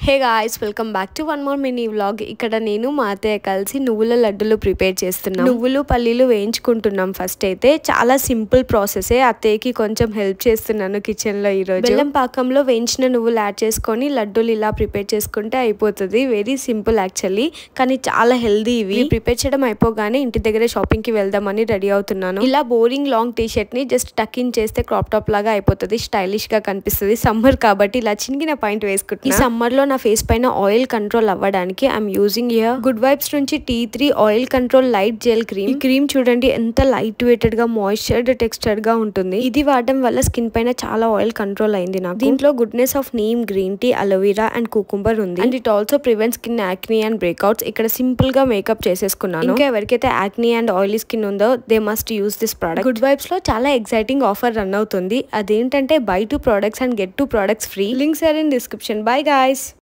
hey guys welcome back to one more mini vlog ఇక్కడ నేను మా అత్తయ్య కలిసి నువ్వుల లడ్డులు ప్రిపేర్ చేస్తున్నాం నువ్వులు పల్లీలు వేయించుకుంటున్నాం ఫస్ట్ అయితే చాలా సింపుల్ ప్రాసెసే అత్తయ్యకి కొంచెం హెల్ప్ చేస్తున్నాను కిచెన్ లో ఈ రోజు బెల్లం పాకంలో వేయించిన నువ్వులు యాడ్ చేసుకొని లడ్డూలు ఇలా ప్రిపేర్ చేసుకుంటే అయిపోతుంది వెరీ సింపుల్ యాక్చువల్లీ కానీ చాలా హెల్దీ ఇవి ప్రిపేర్ చేయడం అయిపోగానే ఇంటి దగ్గర షాపింగ్ కి వెళ్దామని రెడీ అవుతున్నాను ఇలా బోరింగ్ లాంగ్ టీ షర్ట్ ని జస్ట్ టక్ ఇన్ చేస్తే క్రాప్ టాప్ లాగా అయిపోతుంది స్టైలిష్ గా కనిపిస్తుంది సమ్మర్ కాబట్టి ఇలా చినిగిన పాయింట్ వేసుకుంటున్నా ఈ సమ్మర్ లో నా ఫేస్ పైన ఆయిల్ కంట్రోల్ అవ్వడానికి I'm using here good vibes నుంచి T three oil control light gel cream ఈ క్రీమ్ చూడండి ఎంత లైట్ వెయిటెడ్ గా మాయిశ్చర్డ్ టెక్స్చర్డ్ గా ఉంటుంది ఇది వాడడం వల్ల స్కిన్ పైన చాలా ఆయిల్ కంట్రోల్ అయింది నాకు దీంట్లో goodness of neem green tea aloe vera and cucumber ఉంది and it also prevent skin acne and breakouts ఇక్కడ సింపుల్ గా మేకప్ చేసేసుకున్నాను ఇంకా ఎవరికైతే యాక్నీ అండ్ ఆయిలీ స్కిన్ ఉందో they must use this product good vibes లో చాలా ఎక్సైటింగ్ ఆఫర్ రన్ అవుతుంది అదేంటంటే buy two products and get two products free links are in description bye guys